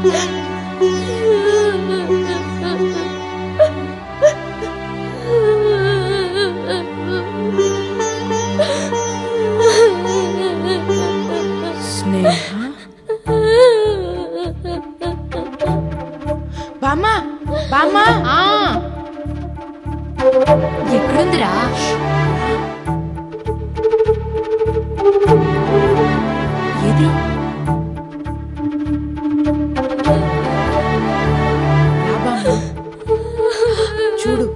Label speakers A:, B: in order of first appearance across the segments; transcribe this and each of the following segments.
A: స్నేహ బామ్మ బామ్మ
B: ఆ ఎక్కడుందిరా ఏది
A: రా బామ్మ చూడు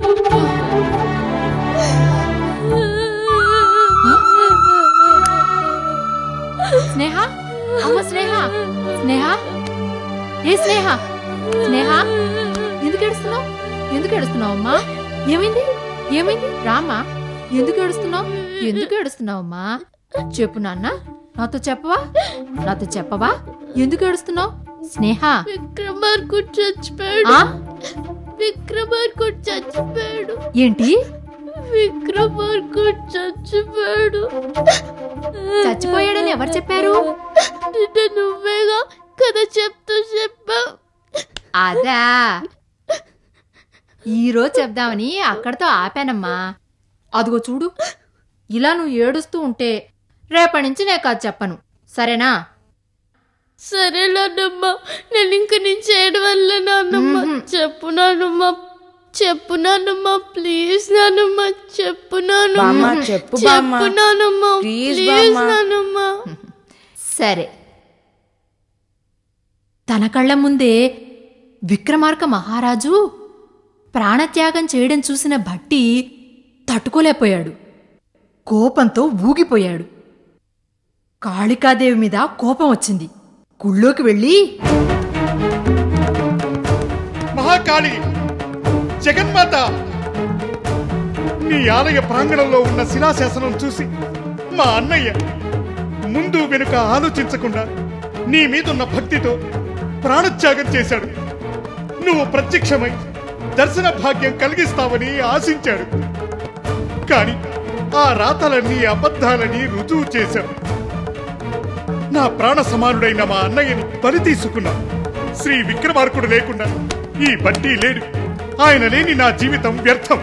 B: స్నేహ అమ్మ స్నేహ స్నేహ ఏ స్నేహ స్నేహ ఎందుకు ఏడుస్తున్నావు ఎందుకు ఏడుస్తున్నావు అమ్మా ఏమైంది ఏమైంది రామ్మా ఎందుకు ఏడుస్తున్నావు ఎందుకు ఏడుస్తున్నావు అమ్మా చెప్పు నాన్న నాతో చెప్పవా నాతో చెప్పవా ఎందుకు ఏడుస్తున్నావు స్నేహ
C: విక్రమార్కుడు చచ్చిపోయాడు
B: ఆ?
C: విక్రమార్కుడు చచ్చిపోయాడు
B: ఏంటి
C: విక్రమార్కుడు చచ్చిపోయాడు
B: చచ్చిపోయాడని ఎవరు చెప్పారు
C: నిన్న నువ్వేగా కథ చెప్తూ చెప్పా
B: అదా ఈరోజు చెప్దామని అక్కడితో ఆపానమ్మా అదిగో చూడు ఇలా నువ్వు ఏడుస్తూ ఉంటే రేపటి నుంచి నేను కాదు చెప్పను సరేనా
C: సరే నాన్నమ్మ నేను ఇంక నుంచి ఏడవల్ల నాన్నమ్మ
B: మ్మ్.
C: చెప్పు నాన్నమ్మ చెప్పు నాన్నమ్మ ప్లీజ్ నాన్నమ్మ చెప్పు
A: బామ్మ
C: నాన్నమ్మ
A: చెప్పు బామ్మ
C: చెప్పు నాన్నమ్మ
A: Please,
C: ప్లీజ్
A: బామ్మ.
C: నాన్నమ్మ
B: సరే తన కళ్ళ ముందే విక్రమార్క మహారాజు ప్రాణత్యాగం చేయడం చూసిన భట్టి తట్టుకోలేకపోయాడు కోపంతో ఊగిపోయాడు కాళికాదేవి మీద కోపం వచ్చింది గుళ్ళోకి వెళ్ళి
D: మహాకాళి జగన్మాత నీ ఆలయ ప్రాంగణంలో ఉన్న శిలాశాసనం చూసి మా అన్నయ్య ముందు వెనుక ఆలోచించకుండా నీ మీదున్న భక్తితో ప్రాణత్యాగం చేశాడు నువ్వు ప్రత్యక్షమై దర్శన భాగ్యం కలిగిస్తావని ఆశించాడు కాని ఆ రాతలన్నీ అబద్ధాలని రుజువు చేశావు నా ప్రాణ సమానుడైన మా అన్నయ్యని బలి తీసుకున్నా శ్రీ విక్రమార్కుడు లేకుండా ఈ బట్టి లేడు ఆయన లేని నా జీవితం వ్యర్థం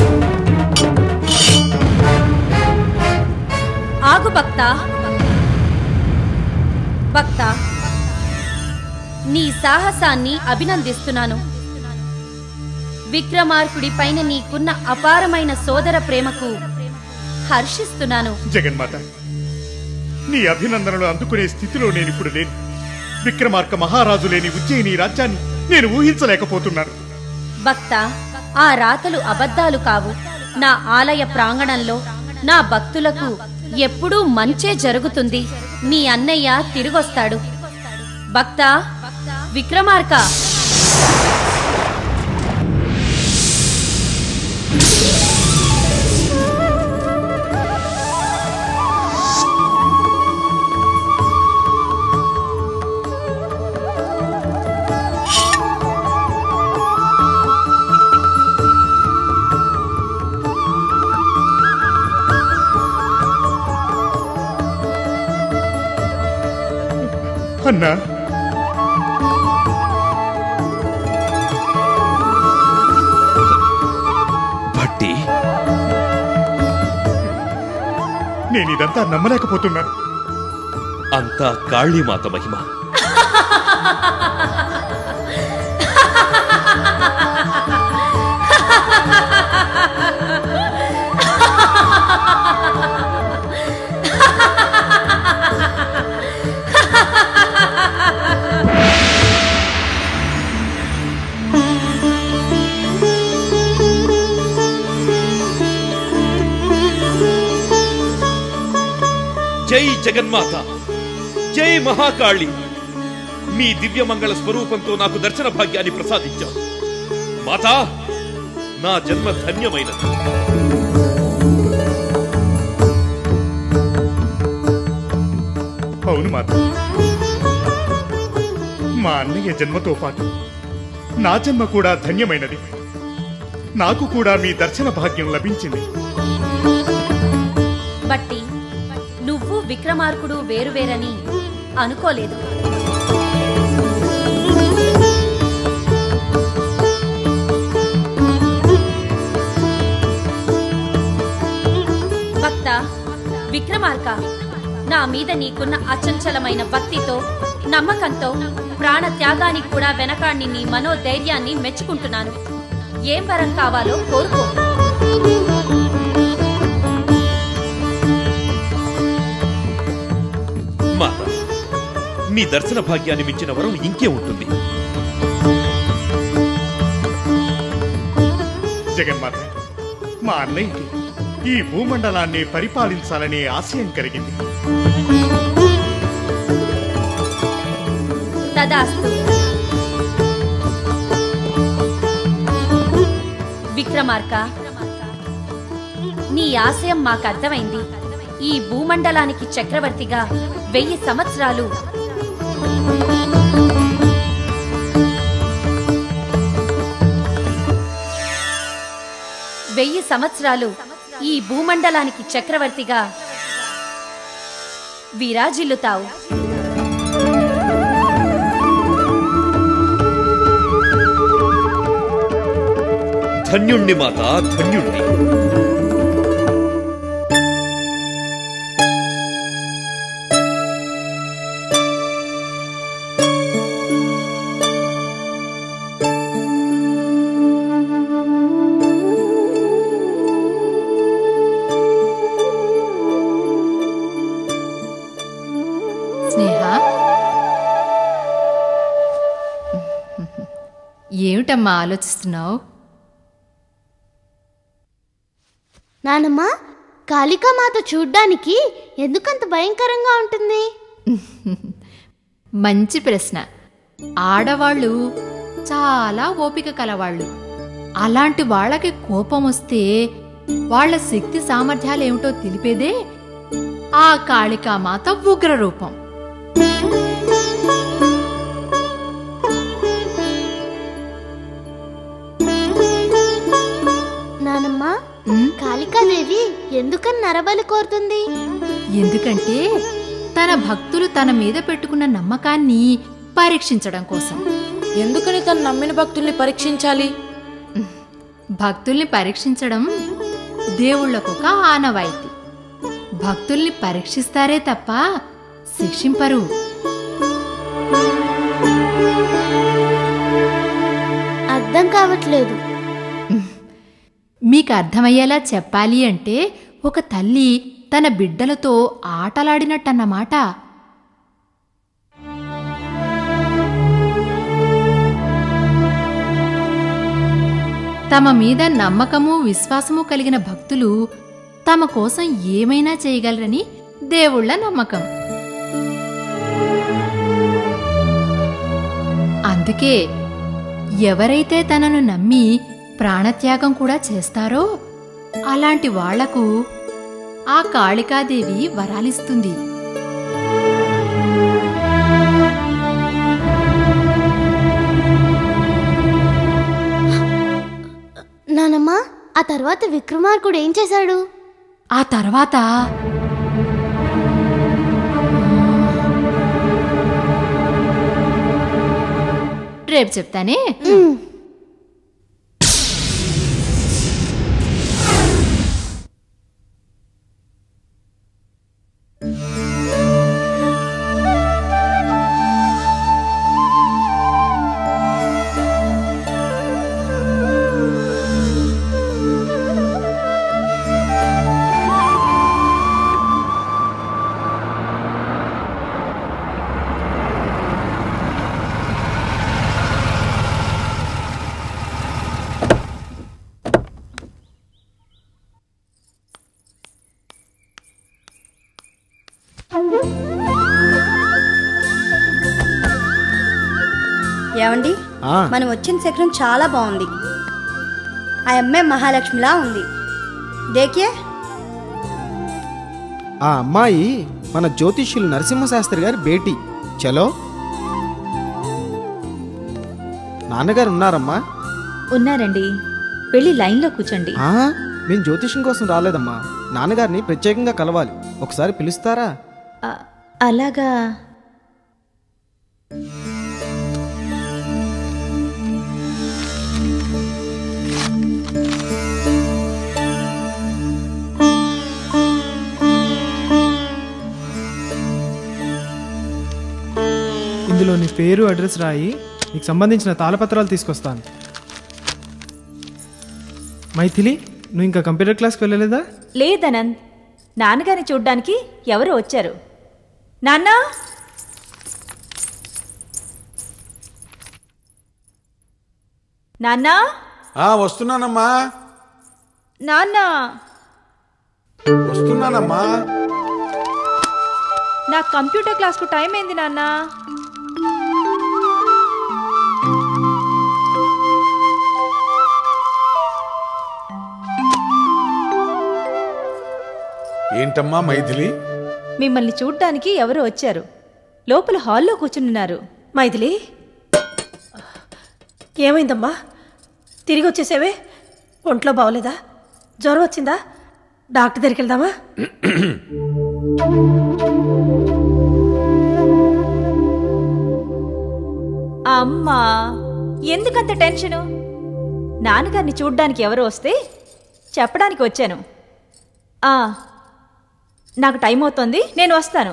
E: ఆగు భక్త భక్త నీ సాహసాన్ని అభినందిస్తున్నాను విక్రమార్కుడి పైన నీకున్న అపారమైన సోదర ప్రేమకు హర్షిస్తున్నాను
D: జగన్మాత నీ అభినందనలు అందుకునే స్థితిలో నేను ఇప్పుడు లేను విక్రమార్క మహారాజు లేని ఉజ్జయిని రాజ్యాన్ని నేను ఊహించలేకపోతున్నాను
E: భక్త ఆ రాతలు అబద్ధాలు కావు నా ఆలయ ప్రాంగణంలో నా భక్తులకు ఎప్పుడూ మంచే జరుగుతుంది మీ అన్నయ్య తిరిగొస్తాడు భక్త విక్రమార్క
D: అన్నా
F: భట్టి
D: నేను ఇదంతా నమ్మలేకపోతున్నాను
F: అంతా కాళీమాత మహిమ జై జగన్మాత జై మహాకాళి మీ దివ్యమంగళ స్వరూపంతో నాకు దర్శన భాగ్యాన్ని ప్రసాదించావు మాతా నా జన్మ ధన్యమైనది
D: అవును మాత మా అన్నయ్య జన్మతో పాటు నా జన్మ కూడా ధన్యమైనది నాకు కూడా మీ దర్శన భాగ్యం లభించింది
E: బట్టి నువ్వు విక్రమార్కుడు వేరువేరని అనుకోలేదు విక్రమార్క నా మీద నీకున్న అచంచలమైన భక్తితో నమ్మకంతో ప్రాణ త్యాగానికి కూడా వెనకాడిని నీ మనోధైర్యాన్ని మెచ్చుకుంటున్నాను ఏం వరం కావాలో కోరుకో
F: మాత మీ దర్శన భాగ్యాన్ని మించిన వరం ఇంకే ఉంటుంది
D: జగన్మాత మా అన్నయ్యకి ఈ భూమండలాన్ని పరిపాలించాలనే ఆశయం కలిగింది
E: తదాస్తు విక్రమార్క నీ ఆశయం మాకు అర్థమైంది ఈ భూమండలానికి చక్రవర్తిగా వెయ్యి సంవత్సరాలు వెయ్యి సంవత్సరాలు ఈ భూమండలానికి చక్రవర్తిగా విరాజిల్లుతావు
F: ధన్యుణ్ణి మాత ధన్యుణ్ణి
B: స్నేహ ఏమిటమ్మా ఆలోచిస్తున్నావు
C: నానమ్మ కాళికామాత చూడ్డానికి ఎందుకంత భయంకరంగా ఉంటుంది
B: మంచి ప్రశ్న ఆడవాళ్ళు చాలా ఓపిక కలవాళ్ళు అలాంటి వాళ్ళకి కోపం వస్తే వాళ్ళ శక్తి సామర్థ్యాలు ఏమిటో తెలిపేదే ఆ కాళికామాత ఉగ్ర రూపం
C: నానమ్మ
B: ఉమ్,
C: కాళికాదేవి ఎందుకని నరబలి కోరుతుంది
B: ఎందుకంటే తన భక్తులు తన మీద పెట్టుకున్న నమ్మకాన్ని పరీక్షించడం కోసం
A: ఎందుకని తను నమ్మిన భక్తుల్ని పరీక్షించాలి
B: భక్తుల్ని పరీక్షించడం దేవుళ్ళకొక ఆనవాయితీ భక్తుల్ని పరీక్షిస్తారే తప్ప శిక్షింపరు
C: అర్థం కావట్లేదు
B: మీకు అర్థమయ్యేలా చెప్పాలి అంటే ఒక తల్లి తన బిడ్డలతో ఆటలాడినట్టన్నమాట తమ మీద నమ్మకము విశ్వాసము కలిగిన భక్తులు తమ కోసం ఏమైనా చేయగలరని దేవుళ్ళ నమ్మకం అందుకే ఎవరైతే తనను నమ్మి ప్రాణత్యాగం కూడా చేస్తారో అలాంటి వాళ్లకు ఆ కాళికాదేవి వరాలిస్తుంది
C: నానమ్మ ఆ తర్వాత విక్రమార్కుడు ఏం చేశాడు
B: ఆ తర్వాత రేపు చెప్తానే
G: ఏమండి
H: ఆ,
G: మనం వచ్చిన శకరం చాలా బాగుంది ఆ అమ్మాయి మహాలక్ష్మిలా ఉంది దేకే
H: ఆ అమ్మాయి మన జ్యోతిష్యులు నరసింహశాస్త్రి గారి బేటీ చలో నాన్నగారు ఉన్నారమ్మా
I: ఉన్నారండి వెళ్ళి లైన్లో కూర్చోండి
H: ఆ, మేము జ్యోతిష్యం కోసం రాలేదమ్మా నాన్నగారిని ప్రత్యేకంగా కలవాలి ఒకసారి పిలుస్తారా
I: ఆ, అలాగా
J: నీ పేరు అడ్రస్ రాయి నీకు సంబంధించిన తాళపత్రాలు తీసుకొస్తాను మైథిలి నువ్వు ఇంకా కంప్యూటర్ క్లాస్కి వెళ్ళలేదా
I: లేదనంద్ నాన్నగారిని చూడ్డానికి ఎవరో వచ్చారు నాన్నా నాన్నా
K: ఆ వస్తున్నానమ్మా
I: నాన్నా
K: వస్తున్నానమ్మా
I: నా కంప్యూటర్ క్లాస్కు టైం అయింది నాన్నా
K: ఏంటమ్మా మైథిలి
I: మిమ్మల్ని చూడ్డానికి ఎవరో వచ్చారు లోపల హాల్లో కూర్చున్నారు
L: మైథిలి ఏమైందమ్మా తిరిగి వచ్చేసావే ఒంట్లో బాగోలేదా జ్వరం వచ్చిందా డాక్టర్ దగ్గరికి వెళ్దామా
I: అమ్మా ఎందుకంత టెన్షను నాన్నగారిని చూడ్డానికి ఎవరు వస్తే చెప్పడానికి వచ్చాను ఆ నాకు టైం అవుతోంది నేను వస్తాను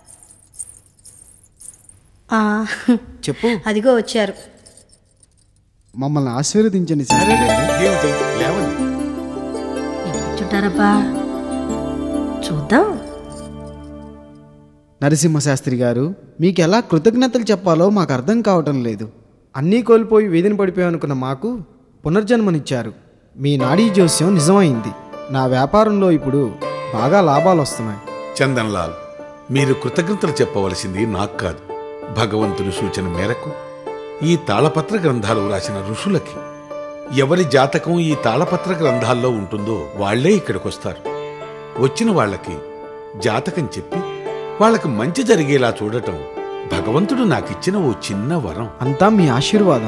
G: ఆ,
H: చెప్పు
G: అదిగో వచ్చారు
H: మమ్మల్ని ఆశీర్వదించండి సార్
K: ఏమిటి లేవండి
L: చుట్టారబ్బా చూద్దాం
H: నరసింహశాస్త్రి గారు మీకు ఎలా కృతజ్ఞతలు చెప్పాలో మాకు అర్థం కావటం లేదు అన్నీ కోల్పోయి వీధిని పడిపోయామనుకున్న మాకు పునర్జన్మనిచ్చారు మీ నాడీ జోస్యం నిజమైంది నా వ్యాపారంలో ఇప్పుడు బాగా లాభాలు వస్తున్నాయి
K: చందన్ లాల్ మీరు కృతజ్ఞతలు చెప్పవలసింది నాకు కాదు భగవంతుని సూచన మేరకు ఈ తాళపత్ర గ్రంథాలు రాసిన ఋషులకి ఎవరి జాతకం ఈ తాళపత్ర గ్రంథాల్లో ఉంటుందో వాళ్లే ఇక్కడికి వస్తారు వచ్చిన వాళ్ళకి జాతకం చెప్పి వాళ్ళకి మంచి జరిగేలా చూడటం భగవంతుడు నాకిచ్చిన ఓ చిన్న వరం
H: అంతా మీ ఆశీర్వాదం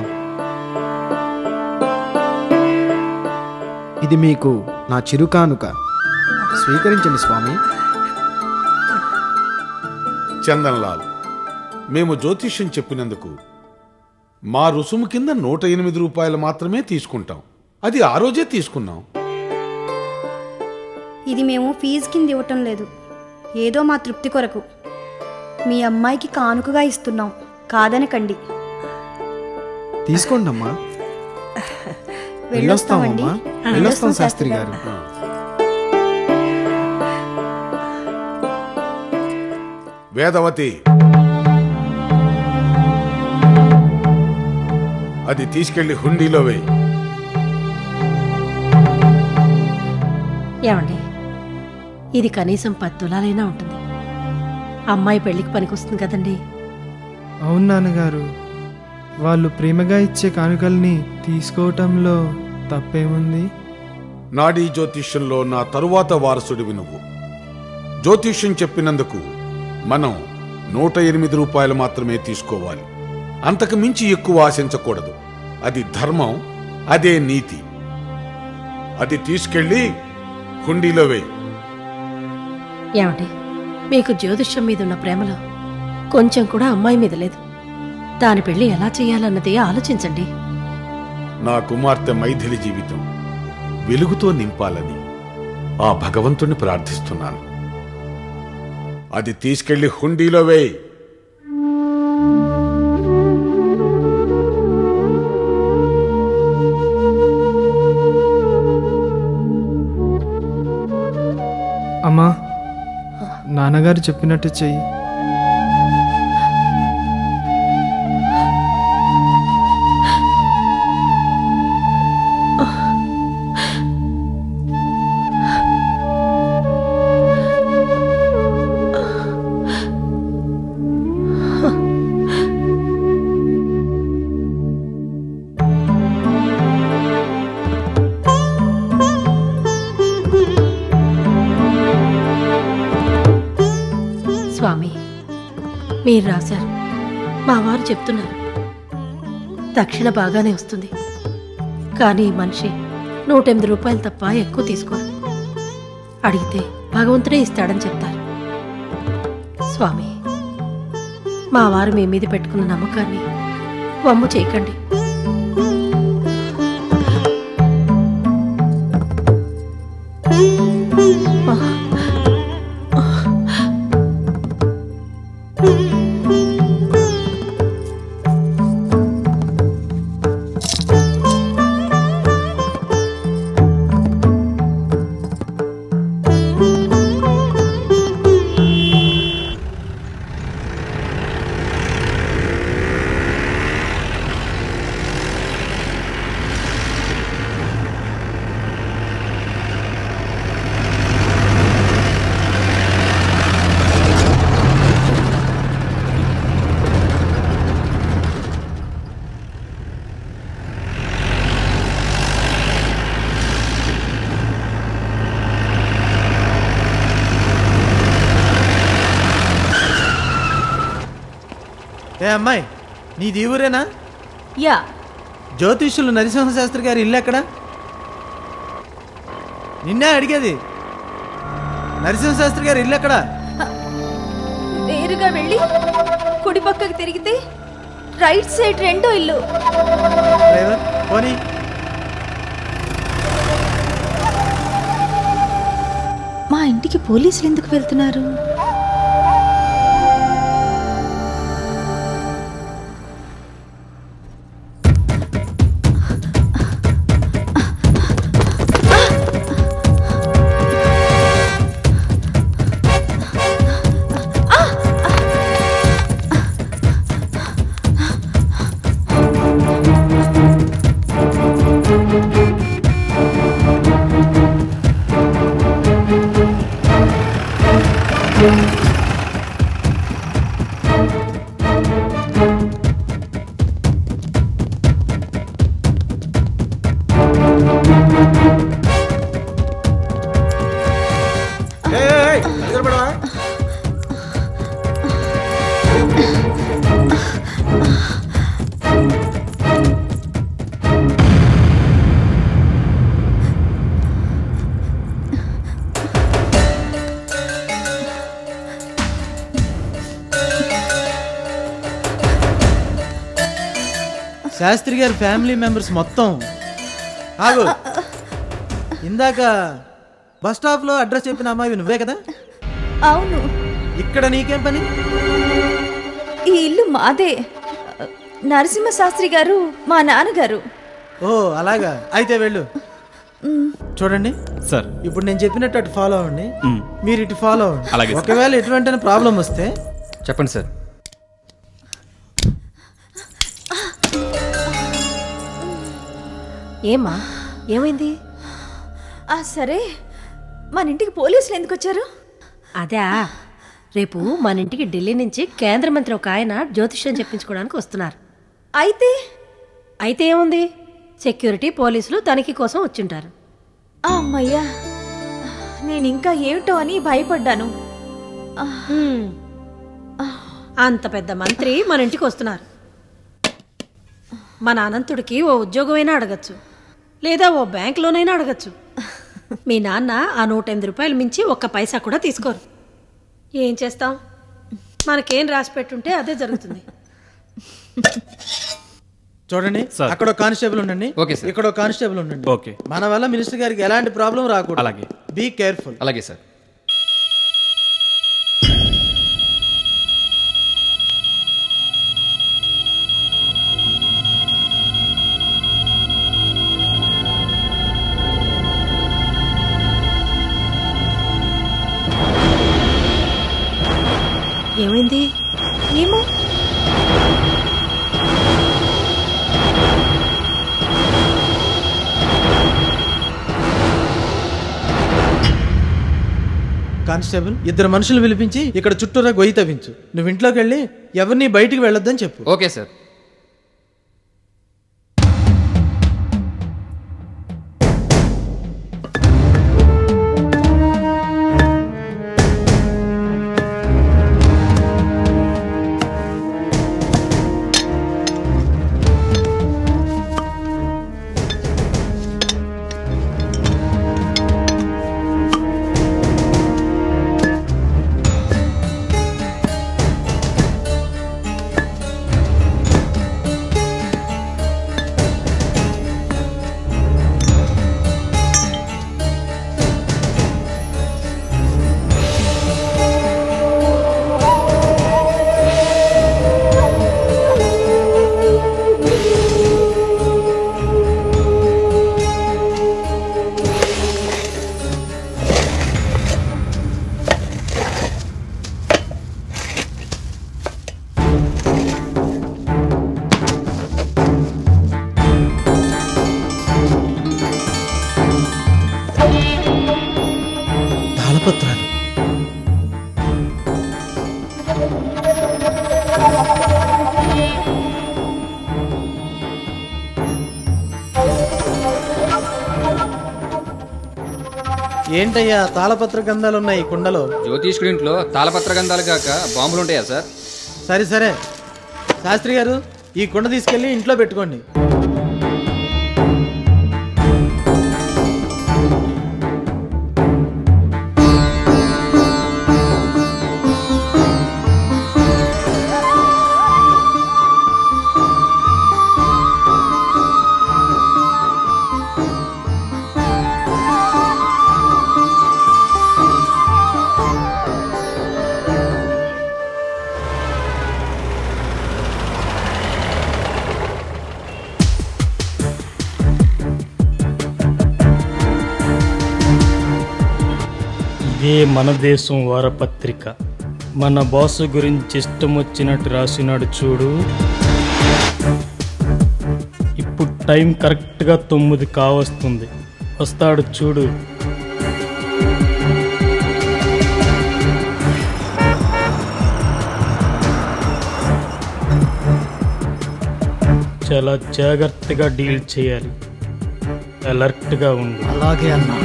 H: ఇది మీకు నా చిరుకానుక స్వీకరించండి స్వామి
K: చందన్ లాల్ మేము జ్యోతిష్యం చెప్పినందుకు మా రుసుము కింద నూట ఎనిమిది రూపాయలు మాత్రమే తీసుకుంటాం అది ఆ రోజే తీసుకున్నాం
G: ఇది మేము ఫీజు కింద ఇవ్వటం లేదు ఏదో మా తృప్తి కొరకు మీ అమ్మాయికి కానుకగా ఇస్తున్నాం కాదనకండి
H: తీసుకోండి అమ్మా
G: వెళ్ళొస్తామండి
H: వెళ్ళొస్తామమ్మా వెళ్ళొస్తాం శాస్త్రి గారు
K: వేదవతి అది తీసుకెళ్లి హుండీలో వేయి
L: ఏమండి ఇది కనీసం పది తులాలైనా ఉంటుంది అమ్మాయి పెళ్లికి పనికొస్తుంది కదండి
J: అవును నాన్నగారు వాళ్ళు ప్రేమగా ఇచ్చే కానుకల్ని తీసుకోవటంలో తప్పేముంది
K: నాడీ జ్యోతిష్యంలో నా తరువాత వారసుడివి నువ్వు జ్యోతిష్యం చెప్పినందుకు మనం నూట ఎనిమిది రూపాయలు మాత్రమే తీసుకోవాలి అంతకు మించి ఎక్కువ ఆశించకూడదు అది ధర్మం అదే నీతి అది తీసుకెళ్ళి హుండీలో వేయి
L: ఏమండి మీకు జ్యోతిష్యం మీద ఉన్న ప్రేమలో కొంచెం కూడా అమ్మాయి మీద లేదు దాని పెళ్లి ఎలా చేయాలన్నది ఆలోచించండి
K: నా కుమార్తె మైథిలి జీవితం వెలుగుతో నింపాలని ఆ భగవంతుణ్ణి ప్రార్థిస్తున్నాను అది తీసుకెళ్లి హుండీలో వేయి
J: అమ్మా నాన్నగారు చెప్పినట్టు చెయ్యి
L: స్వామి మీరు రాశారు మా వారు చెప్తున్నారు దక్షిణ బాగానే వస్తుంది కానీ ఈ మనిషి నూట ఎనిమిది రూపాయలు తప్ప ఎక్కువ తీసుకోరు అడిగితే భగవంతుడే ఇస్తాడని చెప్తారు స్వామి మా వారు మీ మీద పెట్టుకున్న నమ్మకాన్ని వమ్ము చేయకండి
J: ఏ అమ్మాయి నీది ఈ ఊరేనా
I: యా
J: జ్యోతిష్యులు నరసింహ శాస్త్రి గారి ఇల్లు ఎక్కడ నిన్నే అడిగేది నరసింహ శాస్త్రి గారి ఇల్లు ఎక్కడ
I: నేరుగా వెళ్ళి కుడి పక్కకి తిరిగితే రైట్ సైడ్ రెండో ఇల్లు
J: డ్రైవర్ పోనీ
I: మా ఇంటికి పోలీసులు ఎందుకు వెళ్తున్నారు
J: శాస్త్రి గారి ఫ్యామిలీ మెంబర్స్ మొత్తం ఆగు ఇందాక బస్ స్టాప్లో అడ్రస్ చెప్పిన అమ్మాయి నువ్వే కదా
I: అవును
J: ఇక్కడ నీకేం పని
I: ఈ ఇల్లు మాదే నరసింహ శాస్త్రి గారు మా నాన్నగారు
J: ఓ అలాగా అయితే వెళ్ళు
I: మ్,
J: చూడండి
F: సార్
J: ఇప్పుడు నేను చెప్పినట్టు అటు ఫాలో అవ్వండి
F: మ్.
J: మీరు ఇటు ఫాలో అవ్వండి
F: అలాగే సార్.
J: ఒకవేళ ఎటువంటి ప్రాబ్లం వస్తే
M: చెప్పండి సార్
L: ఏమా ఏమైంది
I: ఆ సరే మన ఇంటికి పోలీసులు ఎందుకు వచ్చారు
L: అదే రేపు మన ఇంటికి ఢిల్లీ నుంచి కేంద్ర మంత్రి ఒక ఆయన జ్యోతిష్యం చెప్పించుకోవడానికి వస్తున్నారు
I: అయితే
L: అయితే ఏముంది సెక్యూరిటీ పోలీసులు తనిఖీ కోసం వచ్చింటారు
I: అమ్మయ్యా నేను ఇంకా ఏమిటో అని భయపడ్డాను
L: హ్మ్. అంత పెద్ద మంత్రి మన ఇంటికి వస్తున్నారు మన అనంతుడికి ఓ ఉద్యోగమైనా అడగచ్చు లేదా ఓ బ్యాంకులోనైనా అడగచ్చు మీ నాన్న ఆ నూట ఎనిమిది రూపాయలు మించి ఒక్క పైసా కూడా తీసుకోరు ఏం చేస్తాం మనకేం రాసి పెట్టుంటే అదే జరుగుతుంది
J: చూడండి
F: సార్.
J: అక్కడ ఒక కానిస్టేబుల్ ఉండండి
M: ఓకే సార్.
J: ఇక్కడ ఒక కానిస్టేబుల్ ఉండండి
F: ఓకే.
J: మన వల్ల మినిస్టర్ గారికి ఎలాంటి ప్రాబ్లం రాకూడదు
F: అలాగే.
J: బీ కేర్ఫుల్
M: అలాగే సార్
L: ఏమైంది
I: ఏమో
J: కానిస్టేబుల్ ఇద్దరు మనుషులు పిలిపించి ఇక్కడ చుట్టూరా గొయ్యి తవ్వించు నువ్వు ఇంట్లోకి వెళ్ళి ఎవరిని బయటికి వెళ్ళొద్దని చెప్పు
M: ఓకే సార్
J: తాళపత్రాలు ఏంటయ్యా తాళపత్ర గంధాలు ఉన్నాయి ఈ కుండలో
M: జ్యోతిష్కుడి ఇంట్లో తాళపత్ర గంధాలు కాక బాంబులు ఉంటాయా సార్
J: సరే సరే శాస్త్రి గారు ఈ కుండ తీసుకెళ్ళి ఇంట్లో పెట్టుకోండి
M: ఇదే మన దేశం వారపత్రిక మన బాసు గురించి ఇష్టం వచ్చినట్టు రాసినాడు చూడు ఇప్పుడు టైం కరెక్ట్గా తొమ్మిది కావస్తుంది వస్తాడు చూడు చాలా జాగ్రత్తగా డీల్ చేయాలి అలర్ట్గా ఉండు
H: అలాగే అన్నా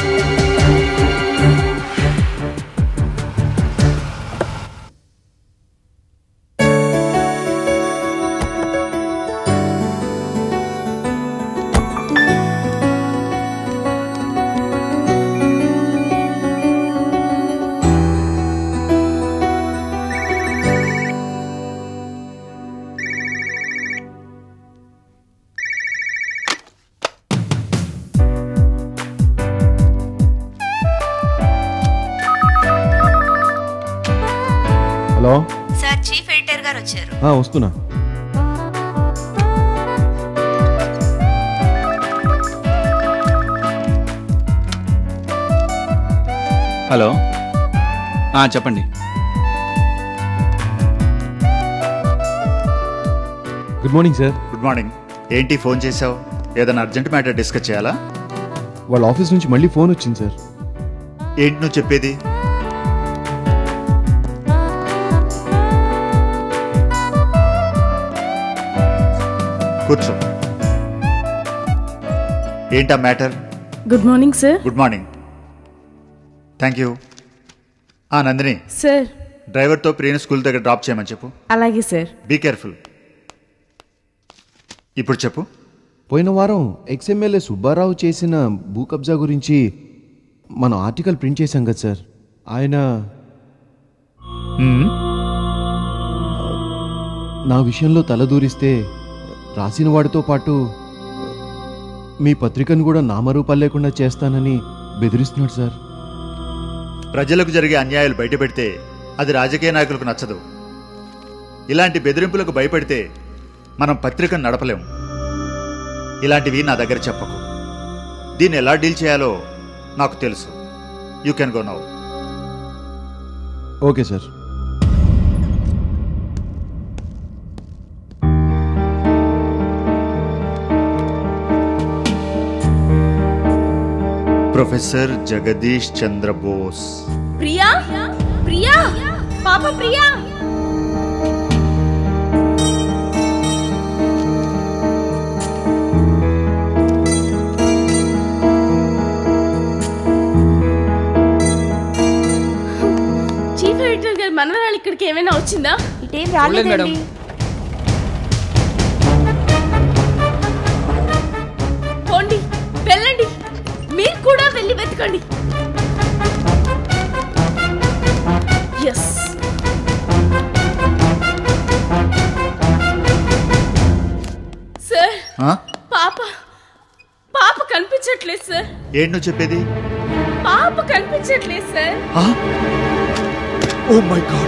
N: హలో
O: సార్ చీఫ్ ఎడిటర్ గారు వచ్చారు
N: ఆ, వస్తున్నా
P: హలో ఆ, చెప్పండి
N: good morning sir
Q: good morning ఏంటి ఫోన్ చేసావు ఏదైనా అర్జెంట్ మ్యాటర్ డిస్కస్ చేయాలా
N: వాళ్ళ ఆఫీస్ నుంచి మళ్ళీ ఫోన్ వచ్చింది సార్
Q: ఏంటి నువ్వు చెప్పేది కూర్చో ఏంటా matter
R: good morning sir
Q: good morning thank you ఆ నందిని
R: సార్
Q: డ్రైవర్తో ప్రియని స్కూల్ దగ్గర డ్రాప్ చేయమని చెప్పు
R: అలాగే సార్
Q: బీ కేర్ఫుల్ ఇప్పుడు చెప్పు
N: పోయిన వారం ఎక్స్ఎమ్మెల్యే సుబ్బారావు చేసిన భూ కబ్జా గురించి మనం ఆర్టికల్ ప్రింట్ చేశాం కదా సార్ ఆయన నా విషయంలో తలదూరిస్తే రాసిన వాడితో పాటు మీ పత్రికను కూడా నామరూపాలు లేకుండా చేస్తానని బెదిరిస్తున్నాడు సార్
Q: ప్రజలకు జరిగే అన్యాయాలు బయటపెడితే అది రాజకీయ నాయకులకు నచ్చదు ఇలాంటి బెదిరింపులకు భయపెడితే మనం పత్రికను నడపలేం ఇలాంటివి నా దగ్గర చెప్పకు దీన్ని ఎలా డీల్ చేయాలో నాకు తెలుసు you can go now
N: okay sir
Q: professor Jagadish Chandra Bose
R: Priya Priya పాప ప్రియా చీఫ్ ఎడిటర్ గారి మనవరాలు ఇక్కడికి ఏమైనా వచ్చిందా
G: ఇటేం
R: రాలేదండి.
G: మేడం
R: పోండి వెళ్ళండి మీరు కూడా వెళ్ళి వెతకండి ఎస్ సార్ పాప పాప కనిపించట్లేదు సార్
Q: ఏంటి నువ్వు చెప్పేది
R: పాప కనిపించట్లేదు sir
Q: oh my God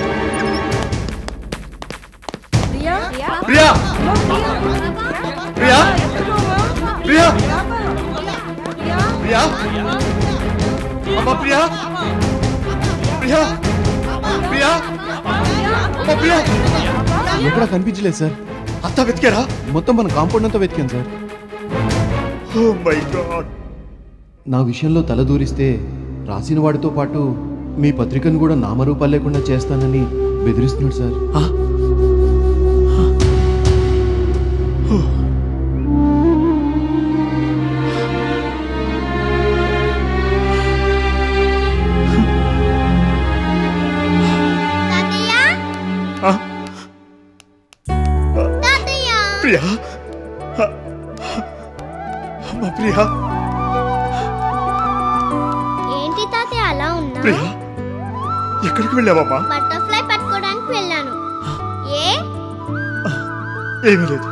R: Priya
Q: Priya Priya Priya Priya అమ్మ ప్రియా ప్రియా ప్రియా అమ్మ ప్రియా
N: ఎక్కడ కనిపించలేదు సార్
Q: అంతా వెతికారా
N: మొత్తం మన కాంపౌండ్ అంతా వెతికాం సార్
Q: ఓ మై గాడ్
N: నా విషయంలో తలదూరిస్తే రాసిన వాడితో పాటు మీ పత్రికను కూడా నామరూపాలు లేకుండా చేస్తానని బెదిరిస్తున్నాడు సార్
D: ప్రియా అమ్మా ప్రియా
C: ఏంటి తాతయ్య అలా ఉన్నా
D: ప్రియా ఎక్కడికి వెళ్ళావమ్మా
C: బటర్ఫ్లై పట్టుకోవడానికి వెళ్ళాను ఏ
D: ఏమీ లేదు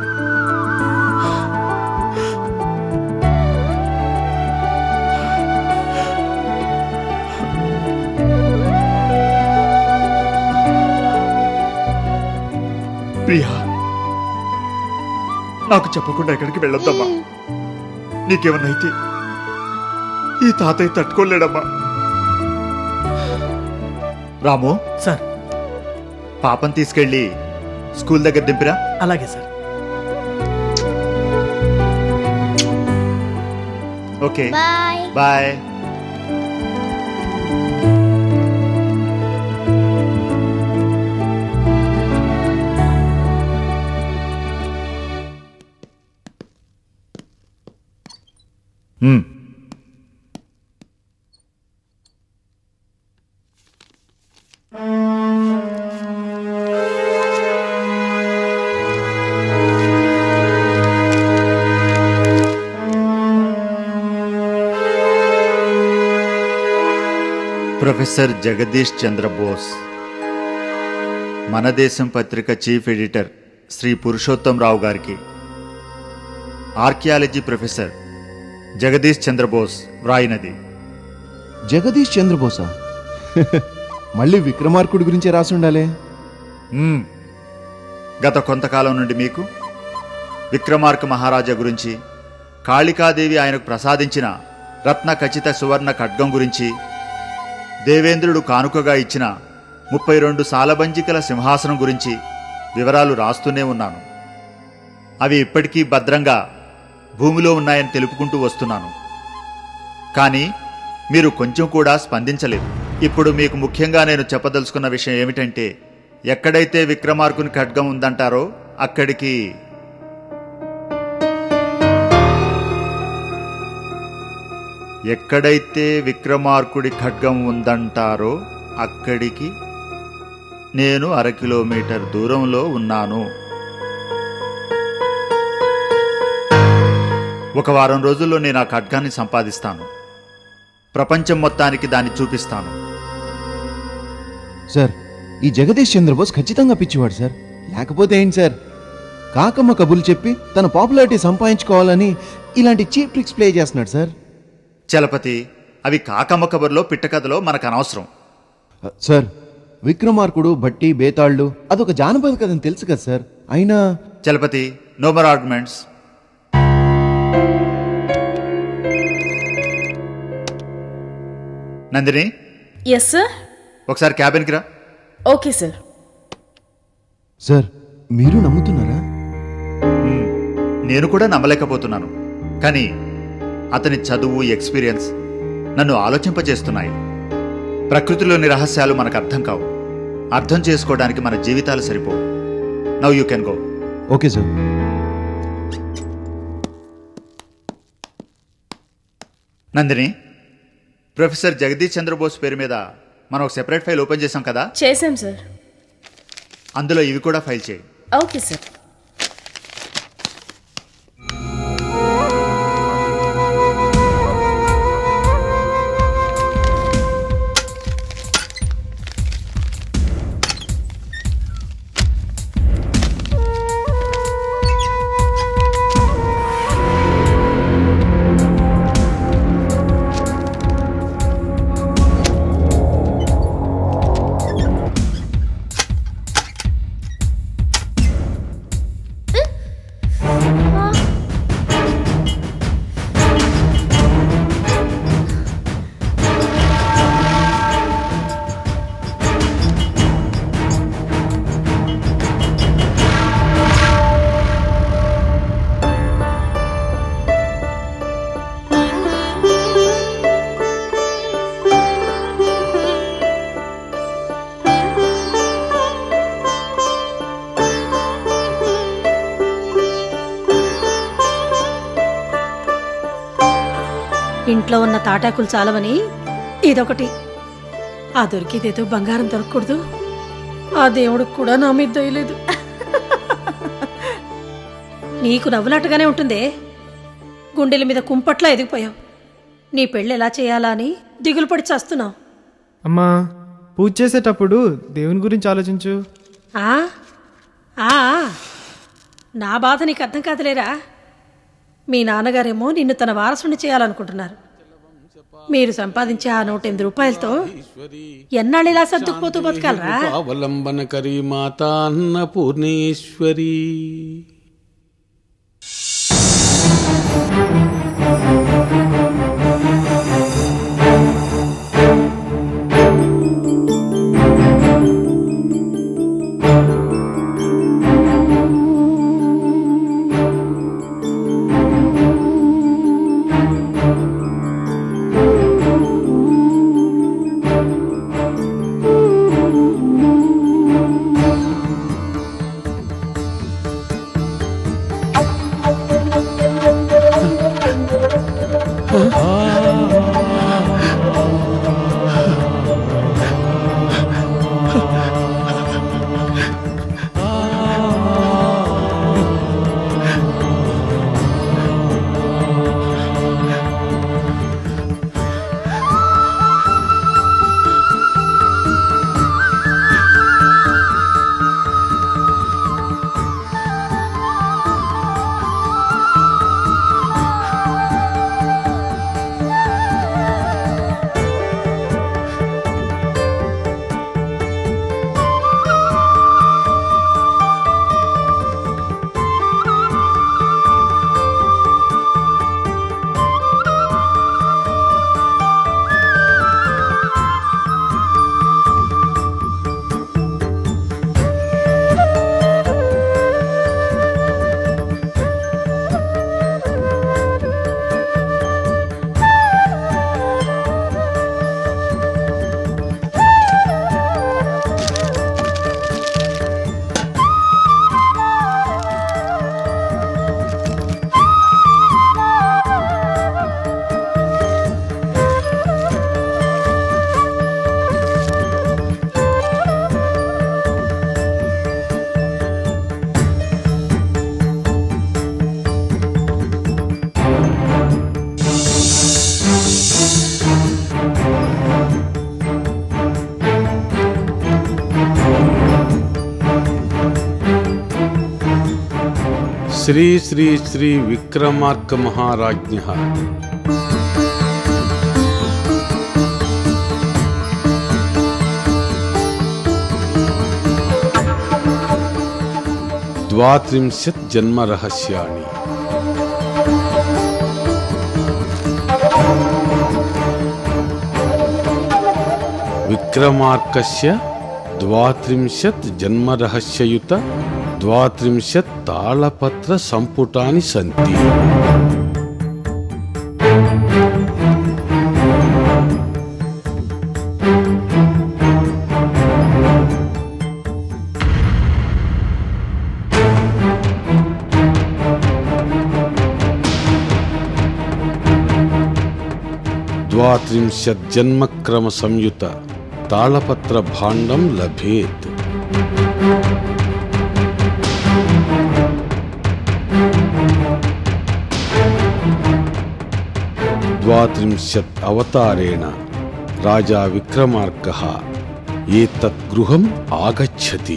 D: ప్రియా నాకు చెప్పకుండా ఎక్కడికి వెళ్ళొద్దమ్మా నీకేమన్నా అయితే ఈ తాతయ్య తట్టుకోలేడమ్మా రాము
S: సార్
D: పాపం తీసుకెళ్ళి స్కూల్ దగ్గర దింపిరా
S: అలాగే sir
D: okay
C: bye
D: bye hmm. Professor Jagadish Chandra Bose మన దేశం పత్రిక చీఫ్ ఎడిటర్ శ్రీ పురుషోత్తం రావు గారికి ఆర్కియాలజీ ప్రొఫెసర్ జగదీష్ చంద్రబోస్ వ్రాయినది
N: జగదీష్ చంద్రబోసా మళ్ళీ విక్రమార్కుడి గురించే రాసి ఉండాలి
D: మ్మ్. గత కొంతకాలం నుండి మీకు విక్రమార్క మహారాజా గురించి కాళికాదేవి ఆయనకు ప్రసాదించిన రత్న ఖచ్చిత సువర్ణ ఖడ్గం గురించి దేవేంద్రుడు కానుకగా ఇచ్చిన ముప్పై రెండు సాలబంజికల సింహాసనం గురించి వివరాలు రాస్తూనే ఉన్నాను అవి ఇప్పటికీ భద్రంగా భూమిలో ఉన్నాయని తెలుపుకుంటూ వస్తున్నాను కానీ మీరు కొంచెం కూడా స్పందించలేదు ఇప్పుడు మీకు ముఖ్యంగా నేను చెప్పదలుచుకున్న విషయం ఏమిటంటే ఎక్కడైతే విక్రమార్కుని ఖడ్గం ఉందంటారో అక్కడికి ఎక్కడైతే విక్రమార్కుడి ఖడ్గం ఉందంటారో అక్కడికి నేను అర కిలోమీటర్ దూరంలో ఉన్నాను ఒక వారం రోజుల్లో నేను ఆ ఖడ్గాన్ని సంపాదిస్తాను ప్రపంచం మొత్తానికి దాన్ని చూపిస్తాను
N: సార్ ఈ జగదీష్ చంద్రబోస్ ఖచ్చితంగా పిచ్చివాడు సార్ లేకపోతే ఏంటి సార్ కాకమ్మ కబుర్లు చెప్పి తన పాపులారిటీ సంపాదించుకోవాలని ఇలాంటి చీప్ ట్రిక్స్ ప్లే చేస్తున్నాడు సార్
D: చలపతి అవి కాకమ్మ కబుర్లో పిట్టకథలో మనకు అనవసరం
N: సార్ విక్రమార్కుడు బట్టి బేతాళ్ళు అదొక జానపద కథని తెలుసు కదా సార్ అయినా
D: Chalapathi no more arguments Nandini
R: yes sir
D: ఒకసారి క్యాబిన్కి రా
R: ఓకే సార్
N: సార్ మీరు నమ్ముతున్నారా
D: మ్మ్. నేను కూడా నమ్మలేకపోతున్నాను కానీ అతని చదువు ఎక్స్పీరియన్స్ నన్ను ఆలోచింపజేస్తున్నాయి ప్రకృతిలోని రహస్యాలు మనకు అర్థం కావు అర్థం చేసుకోవడానికి మన జీవితాలు సరిపోవు now you can go
N: okay sir
D: Nandini professor Jagadish Chandrabose పేరు మీద మనం ఒక సెపరేట్ ఫైల్ ఓపెన్ చేసాం కదా
R: చేశాం సార్
D: అందులో ఇవి కూడా ఫైల్ చేయి
R: ఓకే సార్
L: ఇంట్లో ఉన్న తాటాకులు చాలవని ఇదొకటి ఆ దొరికేదేదో బంగారం దొరకకూడదు ఆ దేవుడికి కూడా నా మీద దయలేదు నీకు నవ్వులాటగానే ఉంటుందే గుండెల మీద కుంపట్లా ఎదిగిపోయావు నీ పెళ్ళి ఎలా చేయాలా అని దిగులు పడి చస్తున్నావు
S: అమ్మా పూజ చేసేటప్పుడు దేవుని గురించి ఆలోచించు
L: ఆ? ఆ, నా బాధ నీకు అర్థం కాదులేరా మీ నాన్నగారేమో నిన్ను తన వారసుని చేయాలనుకుంటున్నారు మీరు సంపాదించే ఆ నూట ఎనిమిది రూపాయలతో ఎన్నాళ్ళు ఇలా సర్దుకుపోతూ బతకాలరా
K: అవలంబన కరీ మాత అన్నపూర్ణేశ్వరి శ్రీ శ్రీ శ్రీ విక్రమార్క మహారాజ్ఞ ద్వాత్రింశత్ జన్మ రహస్యాణి విక్రమార్కస్య ద్వాత్రింశత్ జన్మ రహస్యయుత ద్వాత్రింశత్ తాళపత్ర సంపుటాని సంతి ద్వాత్రింశత్ జన్మక్రమ సంయుత తాళపత్ర భాండం లభేత్ ద్వాత్రింశత్ అవతారేణ రాజా విక్రమార్క ఏతత్ గృహం ఆగచ్చతి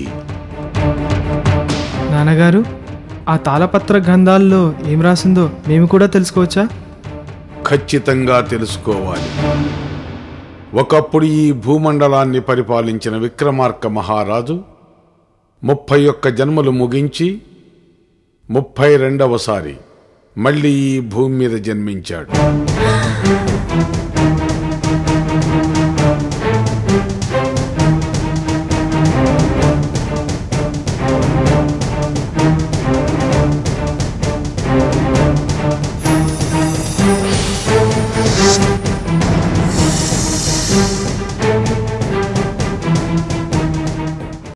S: నాన్నగారు ఆ తాళపత్ర గ్రంథాల్లో ఏం రాసిందో మేము కూడా తెలుసుకోవచ్చా
K: ఖచ్చితంగా తెలుసుకోవాలి ఒకప్పుడు ఈ భూమండలాన్ని పరిపాలించిన విక్రమార్క మహారాజు ముప్పై ఒక్క జన్మలు ముగించి ముప్పై రెండవసారి మళ్ళీ ఈ భూమి మీద జన్మించాడు